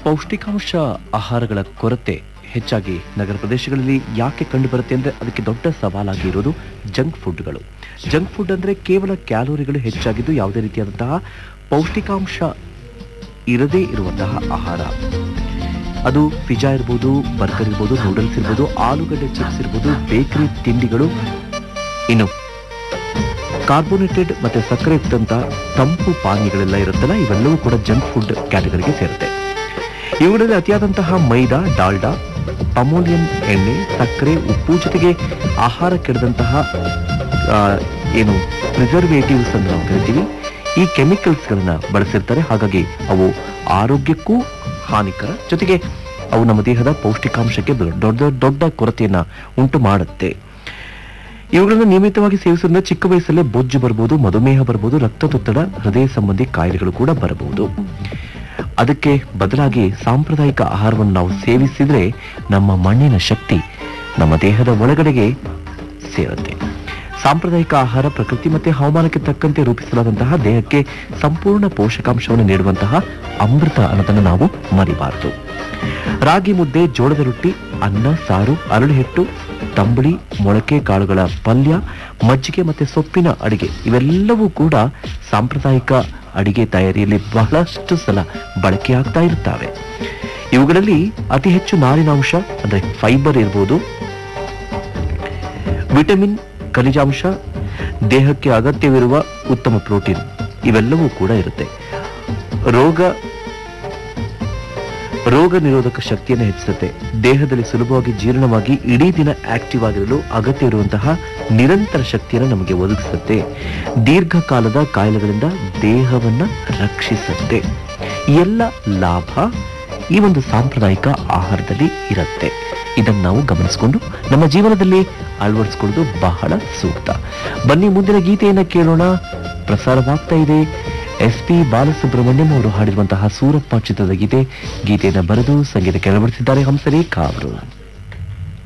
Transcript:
ಪೌಷ್ಟಿಕಾಂಶ ಆಹಾರಗಳ ಕೊರತೆ ಹೆಚ್ಚಾಗಿ ನಗರ ಪ್ರದೇಶಗಳಲ್ಲಿ ಯಾಕೆ ಕಂಡುಬರುತ್ತೆ ಅಂದ್ರೆ ಅದಕ್ಕೆ ದೊಡ್ಡ ಸವಾಲಾಗಿ ಇರೋದು ಜಂಕ್ ಫುಡ್ಗಳು ಜಂಕ್ ಫುಡ್ ಅಂದ್ರೆ ಕೇವಲ ಕ್ಯಾಲೋರಿಗಳು ಹೆಚ್ಚಾಗಿದ್ದು ಯಾವುದೇ ರೀತಿಯಾದಂತಹ ಪೌಷ್ಟಿಕಾಂಶ ಇರದೇ ಇರುವಂತಹ ಆಹಾರ ಅದು ಪಿಜ್ಜಾ ಇರ್ಬೋದು ಬರ್ಗರ್ ಇರ್ಬೋದು ನೂಡಲ್ಸ್ ಇರ್ಬೋದು ಆಲೂಗಡ್ಡೆ ಚಿಪ್ಸ್ ಇರ್ಬೋದು ಬೇಕರಿ ತಿಂಡಿಗಳು ಇನ್ನು ಕಾರ್ಬೋನೇಟೆಡ್ ಮತ್ತೆ ಸಕ್ಕರೆ ಯುಕ್ತಂತ ತಂಪು ಪಾನೀಯಗಳೆಲ್ಲ ಇರುತ್ತಲ್ಲ ಇವೆಲ್ಲವೂ ಕೂಡ ಜಂಕ್ ಫುಡ್ ಕ್ಯಾಟಗರಿಗೆ ಸೇರುತ್ತೆ ಇವುಗಳಲ್ಲಿ ಅತಿಯಾದಂತಹ ಮೈದಾ ಡಾಲ್ಡಾ ಅಮೋನಿಯಂ ಎಣ್ಣೆ ಸಕ್ಕರೆ ಉಪ್ಪು ಜೊತೆಗೆ ಆಹಾರ ಕೆಡದಂತಹ ಆ, ಏನು ಪ್ರಿಸರ್ವೇಟಿವ್ಸ್ ಅಂತ ನಾವು ಕರಿತೀವಿ ಈ ಕೆಮಿಕಲ್ಸ್ಗಳನ್ನ ಬಳಸಿರ್ತಾರೆ ಹಾಗಾಗಿ ಅವು ಆರೋಗ್ಯಕ್ಕೂ ಹಾನಿಕರ ಜೊತೆಗೆ ಅವು ನಮ್ಮ ದೇಹದ ಪೌಷ್ಟಿಕಾಂಶಕ್ಕೆ ದೊಡ್ಡ ದೊಡ್ಡ ಕೊರತೆಯನ್ನ ಉಂಟು ಮಾಡುತ್ತೆ ಇವುಗಳನ್ನು ನಿಯಮಿತವಾಗಿ ಸೇವಿಸೋದ್ರಿಂದ ಚಿಕ್ಕ ವಯಸ್ಸಲ್ಲೇ ಬೊಜ್ಜು ಬರಬಹುದು ಮಧುಮೇಹ ಬರಬಹುದು ರಕ್ತದೊತ್ತಡ ಹೃದಯ ಸಂಬಂಧಿ ಕಾಯಿಲೆಗಳು ಕೂಡ ಬರಬಹುದು ಅದಕ್ಕೆ ಬದಲಾಗಿ ಸಾಂಪ್ರದಾಯಿಕ ಆಹಾರವನ್ನು ನಾವು ಸೇವಿಸಿದ್ರೆ ನಮ್ಮ ಮಣ್ಣಿನ ಶಕ್ತಿ ನಮ್ಮ ದೇಹದ ಒಳಗಡೆಗೆ ಸೇರುತ್ತೆ ಸಾಂಪ್ರದಾಯಿಕ ಆಹಾರ ಪ್ರಕೃತಿ ಮತ್ತೆ ಹವಾಮಾನಕ್ಕೆ ತಕ್ಕಂತೆ ರೂಪಿಸಲಾದಂತಹ ದೇಹಕ್ಕೆ ಸಂಪೂರ್ಣ ಪೋಷಕಾಂಶವನ್ನು ನೀಡುವಂತಹ ಅಮೃತ ಅನ್ನೋದನ್ನು ನಾವು ಮರಿಬಾರದು ರಾಗಿ ಮುದ್ದೆ ಜೋಳದ ರೊಟ್ಟಿ ಅನ್ನ ಸಾರು ಅರಳು ಹಿಟ್ಟು ತಂಬಳಿ ಮೊಳಕೆ ಕಾಳುಗಳ ಪಲ್ಯ ಮಜ್ಜಿಗೆ ಮತ್ತೆ ಸೊಪ್ಪಿನ ಅಡಿಗೆ ಇವೆಲ್ಲವೂ ಕೂಡ ಸಾಂಪ್ರದಾಯಿಕ ಅಡಿಗೆ ತಯಾರಿಯಲ್ಲಿ ಬಹಳಷ್ಟು ಸಲ ಬಳಕೆಯಾಗ್ತಾ ಇರುತ್ತವೆ ಇವುಗಳಲ್ಲಿ ಅತಿ ಹೆಚ್ಚು ನಾರಿನಾಂಶ ಅಂದ್ರೆ ಫೈಬರ್ ಇರ್ಬೋದು ವಿಟಮಿನ್ ಖನಿಜಾಂಶ ದೇಹಕ್ಕೆ ಅಗತ್ಯವಿರುವ ಉತ್ತಮ ಪ್ರೋಟೀನ್ ಇವೆಲ್ಲವೂ ಕೂಡ ಇರುತ್ತೆ ರೋಗ ರೋಗ ನಿರೋಧಕ ಶಕ್ತಿಯನ್ನು ಹೆಚ್ಚಿಸುತ್ತೆ ದೇಹದಲ್ಲಿ ಸುಲಭವಾಗಿ ಜೀರ್ಣವಾಗಿ ಇಡೀ ದಿನ ಆಕ್ಟಿವ್ ಆಗಿರಲು ಅಗತ್ಯ ಇರುವಂತಹ ನಿರಂತರ ಶಕ್ತಿಯನ್ನು ನಮಗೆ ಒದಗಿಸುತ್ತೆ ದೀರ್ಘಕಾಲದ ಕಾಯಿಲೆಗಳಿಂದ ದೇಹವನ್ನ ರಕ್ಷಿಸುತ್ತೆ ಈ ಎಲ್ಲ ಲಾಭ ಈ ಒಂದು ಸಾಂಪ್ರದಾಯಿಕ ಆಹಾರದಲ್ಲಿ ಇರುತ್ತೆ ಇದನ್ನು ನಾವು ಗಮನಿಸಿಕೊಂಡು ನಮ್ಮ ಜೀವನದಲ್ಲಿ ಅಳವಡಿಸಿಕೊಳ್ಳೋದು ಬಹಳ ಸೂಕ್ತ ಬನ್ನಿ ಮುಂದಿನ ಗೀತೆಯನ್ನ ಕೇಳೋಣ ಪ್ರಸಾರವಾಗ್ತಾ ಇದೆ ಎಸ್ ಪಿ ಬಾಲಸುಬ್ರಹ್ಮಣ್ಯಂ ಅವರು ಹಾಡಿರುವಂತಹ ಸೂರಪ್ಪ ಚಿತ್ರದ ಗೀತೆ ಗೀತೆಯನ್ನು ಬರೆದು ಸಂಗೀತ ಕೆಳಬಡಿಸಿದ್ದಾರೆ ಹಂಸಲೇಖ ಅವರು